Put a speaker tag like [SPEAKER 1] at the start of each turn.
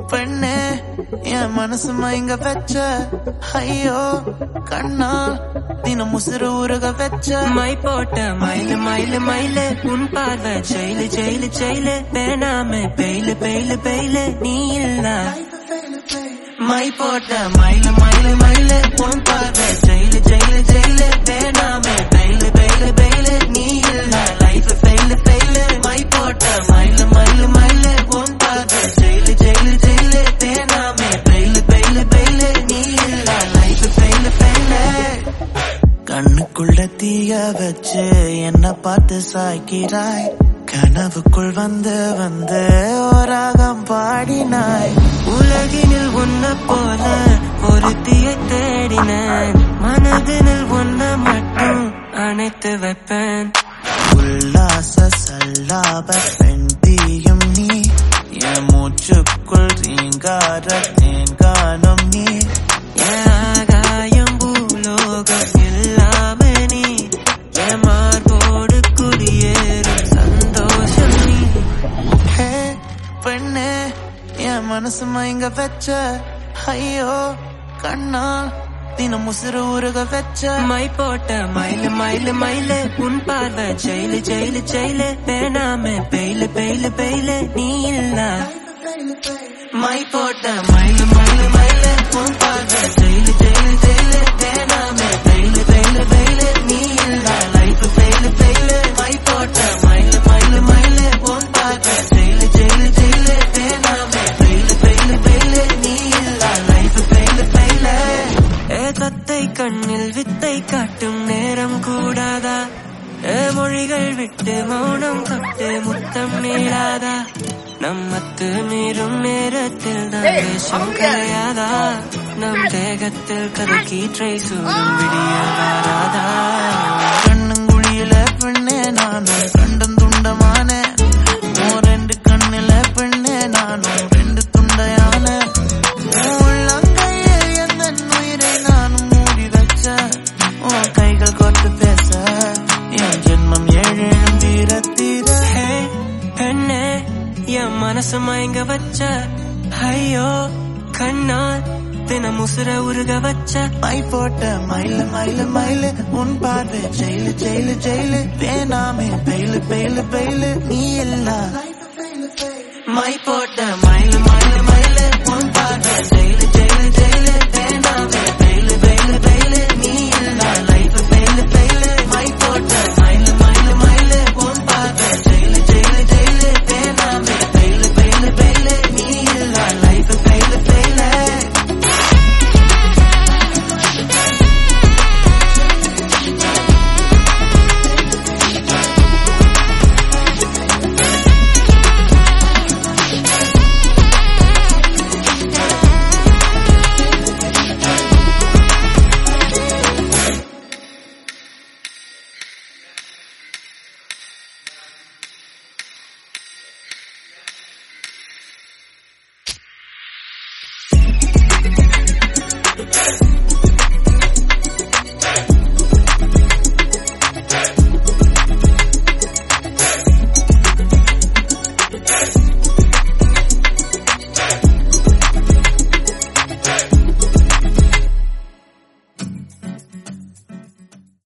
[SPEAKER 1] பெண்ணே என் மனசு மயங்க வச்ச ஐயோ கண்ணா தினம் முசிறு உருக வச்ச
[SPEAKER 2] மை போட்ட மயிலு மயிலு மயிலு உன் பார்வை ஜெயிலு ஜெயிலு ஜெயிலு வேணாமே பெயிலு பெயிலு பெயிலு நீ இல்ல மை போட்ட மயிலு மயிலு மயிலு உன் பார்வை ஜெயிலு ஜெயிலு ஜெயிலு வேணாமே பெயிலு பெயிலு பெயிலு நீ இல்ல லைஃப் ஃபெயிலு ஃபெயிலு மை போட்ட மயிலு மயிலு மயிலு உன் பார்வை ஜெயிலு ஜெயிலு ஜெயிலு வேணாமே பெயிலு பெயிலு பெயிலு நீ இல்ல லைஃப் ஃபெயிலு ஃபெயிலு
[SPEAKER 1] கண்ணுக்குள்ள தீய வச்சு என்ன பார்த்து சாய்க்கிறாய் கனவுக்குள் வந்து வந்து ஓராகம் பாடினாய்
[SPEAKER 2] உலகினில் உன்ன போல ஒரு தீயை தேடினேன் மனதினில் உன்ன மட்டும் அணைத்து வைப்பேன்
[SPEAKER 1] உல்லாச சல்லாப பெண் தீயும் நீ என் மூச்சுக்குள் ரீங்கார தேங்கானும் நீ
[SPEAKER 2] என் ஆகாயம் பூலோகம் இல்லாம நீ என் மார்போடு குடியேறும் சந்தோஷம் நீ
[SPEAKER 1] ஹே பெண்ணே என் மனசு மயங்க வச்ச ஐயோ கண்ணா தினம் முசிறு உருக வச்ச
[SPEAKER 2] மை போட்ட மயிலு மயிலு மயிலு உன் பார்வை ஜெயிலு ஜெயிலு ஜெயிலு வேணாமே பெயிலு பெயிலு பெயிலு நீ இல்ல மை போட்ட மயிலு மயிலு மயிலு உன் பார்வை ஜெயிலு ஜெயிலு ஜெயிலு வேணாமே பெயிலு பெயிலு பெயிலு நீ இல்ல லைஃப் பெயிலு பெயிலு மை போட்ட மயிலு மயிலு மயிலு உன் பார்வை ஜெயிலு ஜெயிலு ஜெயிலு வேணாமே பெயிலு பெயிலு பெயிலு நீ இல்ல லைஃப் பெயிலு பெயிலு ஏ தத்தை கண்ணில் வித்தை காட்டும் நேரம் கூடாதா ஏ மொழிகள் விட்டு மௌனம் தொட்டு முத்தம் நீளாதா நம்மத்து மீறும் நேரத்தில் தான் வேஷம் கலையாதா நம் தேகத்தில் கதை கீற்றை சூடும் விடிய வாராதா
[SPEAKER 1] கண்ணுங்குழியில பெண்ணே நானும் கண்டம் துண்டமான உன் ரெண்டு கண்ணுல பெண்ணே நானும் ரெண்டு துண்டையான உன் உள்ளங்கையில் எந்த உயிரை நானும் மூடி வச்ச உன் கைகள் கொட்டு பேச என் ஜென்மம் ஏழேழும் தீர தீர
[SPEAKER 2] ஹே பெண்ணே என் மனசு மயங்க வச்ச ஐயோ கண்ணால் தினம் உசுர உருக வச்ச
[SPEAKER 1] மை போட்ட மயிலு மயிலு மயிலு உன் பார்வை ஜெயிலு ஜெயிலு ஜெயிலு வேணாமே பெயிலு பெயிலு பெயிலு நீ இல்லா
[SPEAKER 2] மை போட்ட